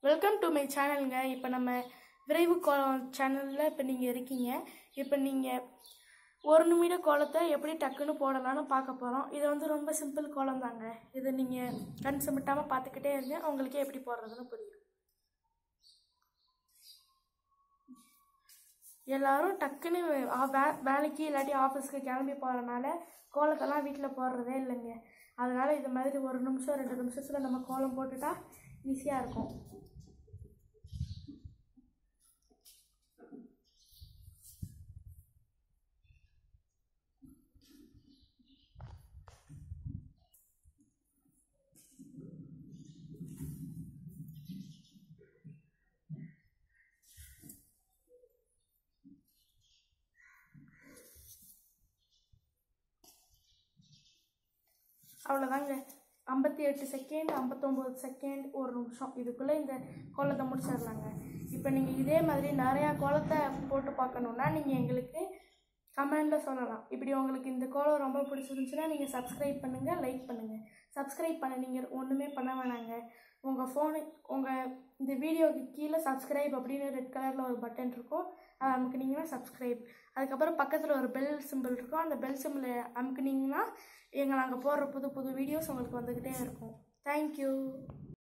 welcome to my சேனலுங்க இப்போ நம்ம விரைவு கோலம் சேனலில் இப்போ நீங்கள் இருக்கீங்க இப்போ நீங்கள் ஒரு நிமிட கோலத்தை எப்படி டக்குன்னு போடலாம்னு பார்க்க போகிறோம் இது வந்து ரொம்ப சிம்பிள் கோலம் தாங்க இதை நீங்கள் கண் சிமிட்டாமல் பார்த்துக்கிட்டே இருங்க உங்களுக்கே எப்படி போடுறதுன்னு புரியும் எல்லாரும் டக்குன்னு ஆ- வே- வேலைக்கு இல்லாட்டி ஆஃபீஸ்க்கு கிளம்பி போகிறனால கோலத்தெல்லாம் வீட்டில் போடுறதே இல்லைங்க அதனால இது மாதிரி ஒரு நிமிஷம் ரெண்டு நிமிஷத்தில் நம்ம கோலம் போட்டுட்டா ஈஸியாக இருக்கும் அவ்வளோதாங்க ஐம்பத்தி எட்டு செகண்ட் ஐம்பத்தொம்போது செகண்ட் ஒரு நிமிஷம் இதுக்குள்ளே இந்த கோலத்தை முடிச்சிடலாங்க இப்போ நீங்கள் இதே மாதிரி நிறையா கோலத்தை போட்டு பார்க்கணுன்னா நீங்கள் எங்களுக்கு கமெண்டில் சொல்லலாம் இப்படி உங்களுக்கு இந்த கோலம் ரொம்ப பிடிச்சிருந்துச்சுன்னா நீங்கள் சப்ஸ்கிரைப் பண்ணுங்கள் லைக் பண்ணுங்கள் சப்ஸ்கிரைப் பண்ண நீங்கள் ஒன்றுமே பண்ண வேணாங்க உங்கள் ஃபோனு உங்கள் இந்த வீடியோவுக்கு கீழே சப்ஸ்கிரைப் அப்படின்னு ரெட் கலரில் ஒரு பட்டன் இருக்கும் அதை அமுக்குனீங்கன்னா சப்ஸ்கிரைப் அதுக்கப்புறம் பக்கத்தில் ஒரு பெல் சிம்பிள் இருக்கும் அந்த பெல் சிம்பிளை அமுக்குனீங்கன்னா எங்கள் நாங்கள் போடுற புது புது வீடியோஸ் உங்களுக்கு வந்துக்கிட்டே இருக்கும் தேங்க்யூ